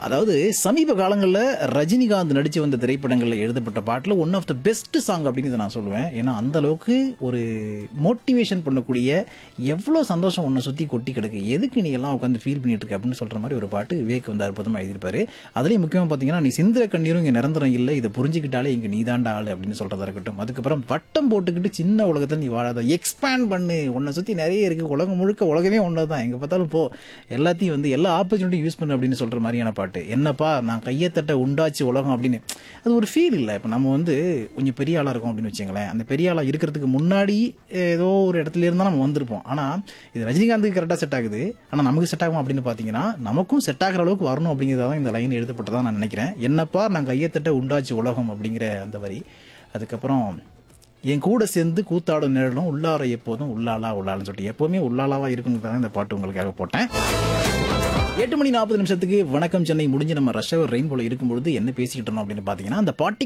அதாவது சமீப காலங்களில் ரஜினிகாந்த் நடித்து வந்த திரைப்படங்களில் எழுதப்பட்ட பாட்டில் one of the best song அப்படிங்கிறத நான் சொல்லுவேன் ஏன்னா அந்த அளவுக்கு ஒரு மோட்டிவேஷன் பண்ணக்கூடிய எவ்வளோ சந்தோஷம் உன்னை சுற்றி கொட்டி கிடக்கு எதுக்கு நீ எல்லாம் உட்காந்து ஃபீல் பண்ணிட்டு இருக்க அப்படின்னு சொல்கிற மாதிரி ஒரு பாட்டு விவேக் வந்து அற்புதமாக எழுதியிருப்பாரு அதுலேயும் முக்கியமாக பார்த்தீங்கன்னா நீ சிந்திர கண்ணீரும் இங்கே நிரந்தரம் இல்லை இதை புரிஞ்சுக்கிட்டாலே இங்கே நீதாண்டா ஆளு அப்படின்னு சொல்கிறதா இருக்கட்டும் அதுக்கப்புறம் வட்டம் போட்டுக்கிட்டு சின்ன உலகத்தில் நீ வாழாத எக்ஸ்பேண்ட் பண்ணு உன்னை சுற்றி நிறைய இருக்குது உலகம் முழுக்க உலகமே ஒன்று தான் எங்கே பார்த்தாலும் போ எல்லாத்தையும் வந்து எல்லா ஆப்பர்ச்சுனிட்டியும் யூஸ் பண்ணு அப்படின்னு சொல்கிற மாதிரியான பாட்டு என்னப்பா நான் கையத்தட்ட உண்டாச்சு உலகம் அப்படின்னு அது ஒரு ஃபீல் இல்லை இப்போ நம்ம வந்து கொஞ்சம் பெரிய ஆளாக இருக்கோம் அப்படின்னு வச்சுங்களேன் அந்த பெரிய ஆளாக இருக்கிறதுக்கு முன்னாடி ஏதோ ஒரு இடத்துல இருந்தால் நம்ம வந்திருப்போம் ஆனால் இது ரஜினிகாந்துக்கு கரெக்டாக செட் ஆகுது ஆனால் நமக்கு செட் ஆகும் அப்படின்னு பார்த்தீங்கன்னா நமக்கும் செட் ஆகிற அளவுக்கு வரணும் அப்படிங்கிறதா தான் இந்த லைன் எழுதப்பட்டதா நான் நினைக்கிறேன் என்னப்பா நான் கையத்தட்ட உண்டாச்சு உலகம் அப்படிங்கிற அந்த வரி அதுக்கப்புறம் என் கூட சேர்ந்து கூத்தாடும் நிழலும் உள்ளார எப்போதும் உள்ளாலா உள்ளாலன்னு சொல்லிட்டு எப்போவுமே உள்ளாலாவா இருக்குங்கிறத இந்த பாட்டு உங்களுக்காக போட்டேன் எட்டு மணி நாற்பது நிமிஷத்துக்கு வணக்கம் சென்னை முடிஞ்சு நம்ம ரஷ்வர் ரெயின்போல இருக்கும்பொழுது என்ன பேசிக்கிட்டு இருந்தோம் அப்படின்னு பார்த்தீங்கன்னா அந்த பாட்டி